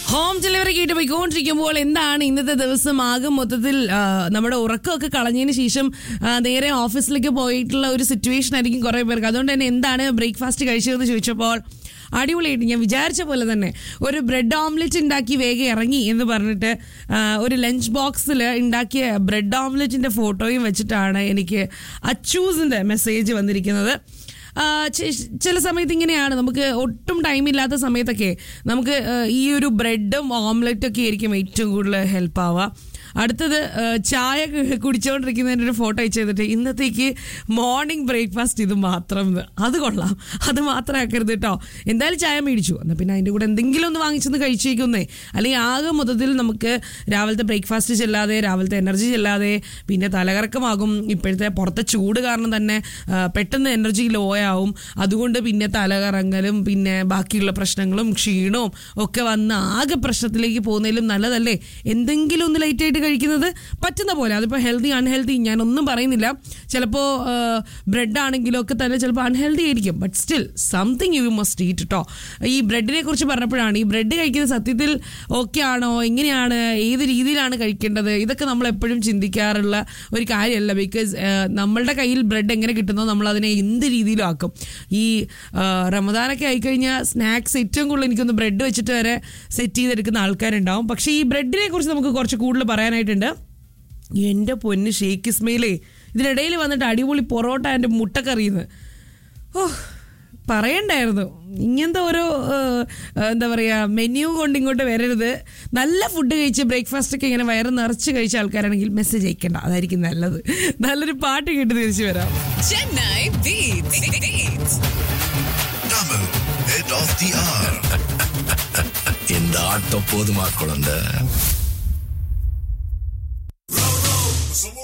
Home delivery കേട്ട് പോയിക്കൊണ്ടിരിക്കുമ്പോൾ എന്താണ് ഇന്നത്തെ ദിവസം ആകെ മൊത്തത്തിൽ ആ, നമ്മുടെ ഉറക്കമൊക്കെ കളഞ്ഞതിന് ശേഷം ആ, നേരെ ഓഫീസിലേക്ക് പോയിട്ടുള്ള ഒരു സിറ്റുവേഷൻ ആയിരിക്കും കുറേ പേർക്ക് അതുകൊണ്ട് തന്നെ എന്താണ് ബ്രേക്ക്ഫാസ്റ്റ് കഴിച്ചതെന്ന് ചോദിച്ചപ്പോൾ അടിപൊളിയായിട്ട് ഞാൻ വിചാരിച്ച പോലെ തന്നെ ഒരു ബ്രെഡ് ഓംലെറ്റ് ഉണ്ടാക്കി വേഗം ഇറങ്ങി എന്ന് പറഞ്ഞിട്ട് ആ, ഒരു ലഞ്ച് ബോക്സിൽ ഉണ്ടാക്കിയ ബ്രെഡ് ഓംലെറ്റിന്റെ ഫോട്ടോയും വെച്ചിട്ടാണ് എനിക്ക് അച്ചൂസിന്റെ മെസ്സേജ് വന്നിരിക്കുന്നത് ആ, ചെ- ചില സമയത്ത് ഇങ്ങനെയാണ് നമുക്ക് ഒട്ടും ടൈം ഇല്ലാത്ത സമയത്തൊക്കെ നമുക്ക് ആ, ഈ ഒരു ബ്രെഡും ഓംലെറ്റും ഒക്കെ ആയിരിക്കും ഏറ്റവും കൂടുതൽ ഹെൽപ്പ് ആവുക അടുത്തത് ആ, ചായ ക- കുടിച്ചുകൊണ്ടിരിക്കുന്നതിൻ്റെ ഒരു ഫോട്ടോ അയച്ചു ചെയ്തിട്ട് ഇന്നത്തേക്ക് മോർണിംഗ് ബ്രേക്ക്ഫാസ്റ്റ് ഇത് മാത്രം എന്ന്. അത് കൊള്ളാം അത് മാത്രം ആക്കരുത് കേട്ടോ എന്തായാലും ചായ മേടിച്ചു എന്നാൽ പിന്നെ അതിൻ്റെ കൂടെ എന്തെങ്കിലും ഒന്ന് വാങ്ങിച്ചൊന്ന് കഴിച്ചേക്കുന്നേ അല്ലെങ്കിൽ ആകെ മൊത്തത്തിൽ നമുക്ക് രാവിലത്തെ ബ്രേക്ക്ഫാസ്റ്റ് ചെല്ലാതെ രാവിലത്തെ എനർജി ചെല്ലാതെ പിന്നെ തലകറക്കമാകും ഇപ്പോഴത്തെ പുറത്തെ ചൂട് കാരണം തന്നെ ആ, പെട്ടെന്ന് എനർജി ലോ ആവും അതുകൊണ്ട് പിന്നെ തലകറങ്ങലും പിന്നെ ബാക്കിയുള്ള പ്രശ്നങ്ങളും ക്ഷീണവും ഒക്കെ വന്ന് ആകെ പ്രശ്നത്തിലേക്ക് പോകുന്നതിലും നല്ലതല്ലേ എന്തെങ്കിലും ഒന്ന് ലൈറ്റ് ആയിട്ട് കഴിക്കുന്നത് പറ്റുന്ന പോലെ അതിപ്പോൾ ഹെൽത്തി അൺഹെൽത്തി ഞാനൊന്നും പറയുന്നില്ല ചിലപ്പോൾ ബ്രെഡ് ആണെങ്കിലും ഒക്കെ തന്നെ ചിലപ്പോൾ അൺഹെൽത്തി ആയിരിക്കും but still something you must eat കേട്ടോ ഈ ബ്രെഡിനെ കുറിച്ച് പറഞ്ഞപ്പോഴാണ് ഈ ബ്രെഡ് കഴിക്കുന്നത് സത്യത്തിൽ ഓക്കെ ആണോ എങ്ങനെയാണ് ഏത് രീതിയിലാണ് കഴിക്കേണ്ടത് ഇതൊക്കെ നമ്മൾ എപ്പോഴും ചിന്തിക്കാറുള്ള ഒരു കാര്യമല്ല ബിക്കോസ് നമ്മളുടെ കയ്യിൽ ബ്രെഡ് എങ്ങനെ കിട്ടുന്നോ നമ്മൾ അതിനെ എന്ത് രീതിയിലും ആക്കും ഈ ആ, റമദാനൊക്കെ ആയിക്കഴിഞ്ഞാൽ സ്നാക്സ് ഏറ്റവും കൂടുതൽ എനിക്കൊന്ന് ബ്രെഡ് വെച്ചിട്ട് വരെ സെറ്റ് ചെയ്തെടുക്കുന്ന ആൾക്കാരുണ്ടാവും പക്ഷേ ഈ ബ്രെഡിനെ കുറിച്ച് നമുക്ക് കുറച്ച് കൂടുതൽ പറയാനായിട്ടുണ്ട് എൻ്റെ പൊന്ന് ഷേക്ക് ഇസ്മയിലേ ഇതിനിടയിൽ വന്നിട്ട് അടിപൊളി പൊറോട്ട എൻ്റെ മുട്ടക്കറിയുന്നത് ഓ പറയണ്ടായിരുന്നു ഇങ്ങനത്തെ ഓരോ ഏഹ്, എന്താ പറയുക മെനു കൊണ്ട് ഇങ്ങോട്ട് വരരുത് നല്ല ഫുഡ് കഴിച്ച് ബ്രേക്ക്ഫാസ്റ്റ് ഒക്കെ ഇങ്ങനെ വയറ് നിറച്ച് കഴിച്ച ആൾക്കാരാണെങ്കിൽ മെസ്സേജ് അയക്കണ്ട അതായിരിക്കും നല്ലത് നല്ലൊരു പാട്ട് കേട്ട് തിരിച്ചു വരാം Chennai Beats. Beats. Tamil, head of the hour. இந்த ஆட்டம் போதுமா குழந்தை